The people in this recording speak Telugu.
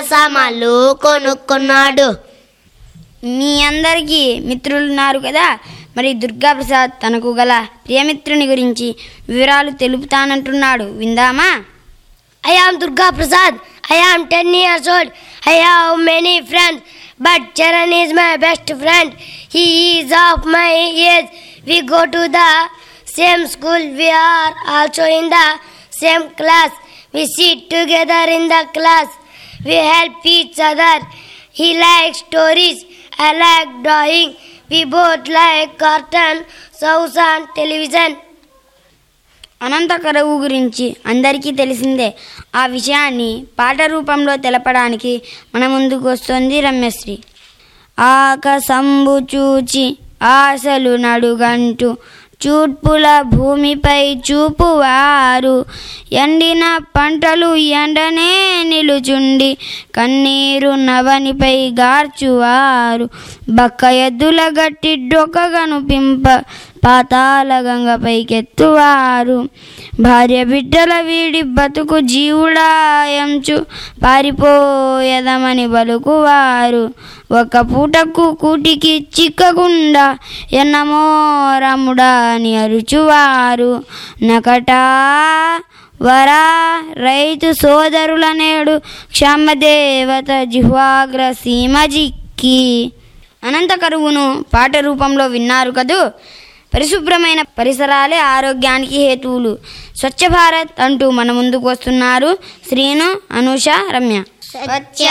సామాన్లు కొనుక్కున్నాడు మీ అందరికీ మిత్రులు ఉన్నారు కదా మరి దుర్గా ప్రసాద్ తనకు గల ప్రియమిత్రుని గురించి వివరాలు తెలుపుతానంటున్నాడు విందామా I am Durga Prasad. I am 10 years old. I have many friends, but Charan is my best friend. He is of my age. We go to the same school. We are also in the same class. We sit together in the class. We help each other. He likes stories. I like drawing. We both like cartoon, shows on television. అనంత కరువు గురించి అందరికీ తెలిసిందే ఆ విషయాన్ని పాట రూపంలో తెలపడానికి మన ముందుకు వస్తుంది రమ్యశ్రీ ఆకసంబు చూచి ఆశలు నడుగంటూ చూడ్పుల భూమిపై చూపువారు ఎండిన పంటలు ఎండనే నిలుచుండి కన్నీరు నవనిపై గార్చువారు బక్క ఎద్దుల గట్టి డొక్కగను పింప పాతాల గంగపైకెత్తువారు భార్య బిడ్డల వీడి బతుకు జీవుడాయంచు పారిపోయదమని బలుకువారు ఒక పూటకు కూటికి చిక్కకుండా ఎన్నమో రముడా అని అరుచువారు నకటా వరా రైతు సోదరుల నేడు క్షమదేవత జిహ్వాగ్ర సీమ జిక్కి అనంత కరువును పాట రూపంలో విన్నారు కదూ పరిశుభ్రమైన పరిసరాలే ఆరోగ్యానికి హేతువులు స్వచ్ఛ భారత్ అంటూ మన ముందుకు వస్తున్నారు శ్రీను అనూష రమ్య స్వచ్ఛ